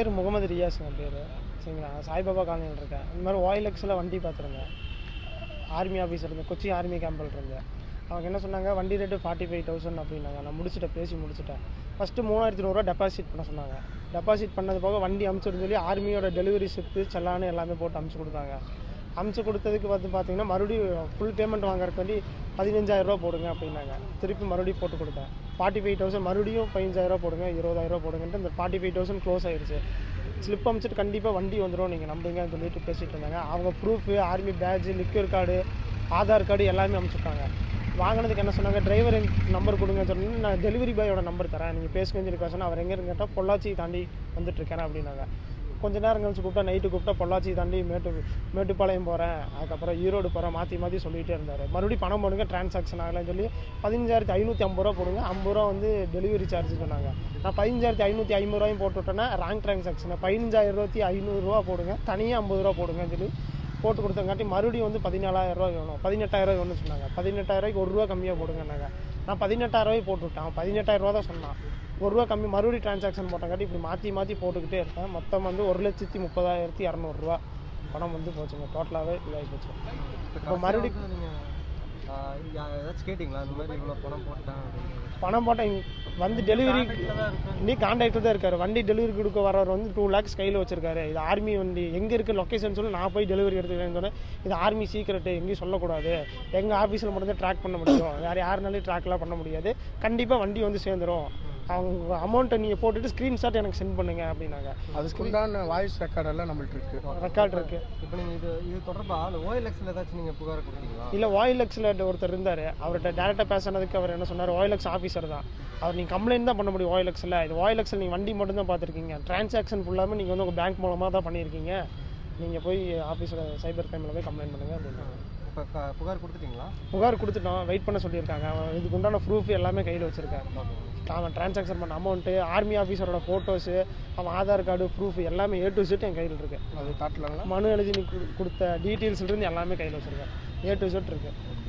பேர் முகமது ரியாஸ் என் பேர் சரிங்களா சாய்பாபா காலனியில் இருக்கேன் இந்த மாதிரி ஓயிலெக்ஸில் வண்டி பார்த்துருந்தேன் ஆர்மி ஆஃபீஸர் இருந்தேன் கொச்சி ஆர்மி கேம்பில் இருந்தேன் அவங்க என்ன சொன்னாங்க வண்டி ரேட்டு ஃபார்ட்டி ஃபைவ் தௌசண்ட் அப்படின்னாங்க நான் முடிச்சுட்டேன் பேசி முடிச்சுட்டேன் ஃபஸ்ட்டு மூணாயிரத்தி நூறுரூவா டெபாசிட் பண்ண சொன்னாங்க டெபாசிட் பண்ணது போக வண்டி அமுச்சுடுன்னு சொல்லி ஆர்மியோட டெலிவரி ஷிப்பு செல்லான்னு எல்லாமே போட்டு அமுச்சு கொடுத்தாங்க அமுச்சு கொடுத்ததுக்கு வந்து பார்த்தீங்கன்னா மறுபடியும் ஃபுல் பேமெண்ட் வாங்குறதுக்கு வேண்டி பதினஞ்சாயிரரூவா போடுங்க அப்படின்னாங்க திருப்பி மறுபடியும் போட்டு கொடுத்தேன் ஃபார்ட்டி ஃபைவ் தௌசண்ட் மறுபடியும் பதினஞ்சாயிரரூவா போடுங்க இருபதாயிரரூவா போடுங்கன்ட்டு இந்த ஃபார்ட்டி ஃபைவ் தௌசண்ட் க்ளோஸ் ஆயிடுச்சு ஸ்லிப் அமிச்சிட்டு கண்டிப்பாக வண்டி வந்துடும் நீங்கள் நம்புங்கன்னு சொல்லிட்டு பேசிகிட்டு இருந்தாங்க அவங்க proof army badge liquor card Aadhaar card எல்லாமே அனுப்பிச்சுட்டாங்க வாங்கினதுக்கு என்ன சொன்னாங்க டிரைவர் நம்பர் கொடுங்க சொன்னேன் நான் டெலிவரி பாயோட நம்பர் தரேன் நீங்கள் பேசுங்கன்னு சொல்லி பேசினா அவர் எங்கே கேட்டால் பொள்ளாச்சி தாண்டி வந்துட்டுருக்கேன் அப்படின்னாங்க கொஞ்ச நேரம் கழிச்சு கூப்பிட்டா நைட்டு கூப்பிட்டா பொள்ளாச்சி தாண்டி மேட்டு மேட்டுப்பாளையம் போகிறேன் அதுக்கப்புறம் ஈரோடு போகிறேன் மாற்றி மாற்றி சொல்லிகிட்டே இருந்தார் மறுபடியும் பணம் போடுங்க டிரான்சாக்ஷன் ஆகலைன்னு சொல்லி பதினஞ்சாயிரத்தி ஐநூற்றி ஐம்பது ரூபா போடுங்க ஐம்பது ரூபா வந்து டெலிவரி சார்ஜ் சொன்னாங்க நான் பதினஞ்சாயிரத்தி ஐநூற்றி ஐம்பது ரூபாயும் போட்டு விட்டேன்னா ராங் டிரான்சாக்ஷன் பதினஞ்சாயிரத்தி ஐநூறுரூவா போடுங்க தனியாக ஐம்பது ரூபா போடுங்கன்னு சொல்லி போட்டு கொடுத்தங்காட்டி மறுபடியும் வந்து பதினாலாயிரம் ரூபா வேணும் பதினெட்டாயிரம் வேணும்னு சொன்னாங்க பதினெட்டாயிரம் ரூபாய்க்கு ஒரு ரூபா கம்மியாக போடுங்கன்னாங்க நான் பதினெட்டாயிரம் ரூபாய் போட்டு விட்டேன் அவன் பதினெட்டாயிரம் ரூபா தான் சொன்னான் ஒரு ரூபா கம்மி மறுபடியும் டிரான்சாக்ஷன் போட்டங்காட்டி இப்படி மாற்றி மாற்றி போட்டுக்கிட்டே இருப்பேன் மொத்தம் வந்து ஒரு லட்சத்தி முப்பதாயிரத்தி இரநூறுவா பணம் வந்து போச்சுங்க டோட்டலாகவே இதாகி போச்சு இப்போ மறுபடியும் நீங்கள் ஏதாச்சும் கேட்டிங்களா இந்த மாதிரி இவ்வளோ பணம் போட்டேன் அப்படின்னு பணம் போட்டேன் இங்க வந்து டெலிவரி நீ கான்டாக்டில் தான் இருக்காரு வண்டி டெலிவரி கொடுக்க வரவர் வந்து டூ லேக்ஸ் கையில் வச்சிருக்காரு இது ஆர்மி வண்டி எங்கே இருக்குது லொக்கேஷன் சொல்லி நான் போய் டெலிவரி எடுத்துக்கிறேன்னு சொன்னேன் இது ஆர்மி சீக்கிரட்டு எங்கேயும் சொல்லக்கூடாது எங்கள் ஆஃபீஸில் மட்டும் தான் ட்ராக் பண்ண முடியும் வேறு யாருனாலையும் ட்ராக்லாம் பண்ண முடியாது கண்டிப்பாக வண்டி வந்து சேர்ந்துரும் அவங்க அமௌண்ட்டை நீங்கள் போட்டுட்டு ஸ்க்ரீன்ஷாட் எனக்கு சென்ட் பண்ணுங்க அப்படின்னாங்க அதுக்குண்டான வாய்ஸ் ரெக்கார்ட் எல்லாம் நம்மள்ட்ட இருக்கு ரெக்கார்ட் இருக்குது இப்போ நீங்கள் இது இது தொடர்பாக அந்த ஓஎல்எக்ஸில் ஏதாச்சும் நீங்கள் புகார் கொடுத்தீங்களா இல்லை ஓயிலெக்ஸில் ஒருத்தர் இருந்தார் அவர்கிட்ட டேரெக்டாக பேசினதுக்கு அவர் என்ன சொன்னார் ஓயிலெக்ஸ் ஆஃபீஸர் தான் அவர் நீங்கள் கம்ப்ளைண்ட் தான் பண்ண முடியும் ஓயிலெக்ஸில் இது ஓயிலெக்ஸில் நீங்கள் வண்டி மட்டும் தான் பார்த்துருக்கீங்க டிரான்சாக்ஷன் ஃபுல்லாமே நீங்கள் வந்து உங்கள் பேங்க் மூலமாக தான் பண்ணியிருக்கீங்க நீங்கள் போய் ஆஃபீஸில் சைபர் கிரைமில் போய் கம்ப்ளைண்ட் பண்ணுங்க அப்படின்னாங்க இப்போ க- புகார் கொடுத்துட்டீங்களா புகார் கொடுத்துட்டோம் வெயிட் பண்ண சொல்லியிருக்காங்க அவன் இதுக்கு உண்டான ப்ரூஃப் எல்லாமே கையில் வச்சுருக்கேன் அவன் டிரான்சாக்ஷன் பண்ண அமௌண்ட்டு ஆர்மி ஆஃபீஸரோட ஃபோட்டோஸு அவன் ஆதார் கார்டு ப்ரூஃப் எல்லாமே ஏ டு செட் என் கையில் இருக்கு அது காட்டலாங்களா மனு எழுதி நீ கு- கொடுத்த டீட்டெயில்ஸ்லேருந்து எல்லாமே கையில் வச்சுருக்கேன் ஏ டு செட் இருக்குது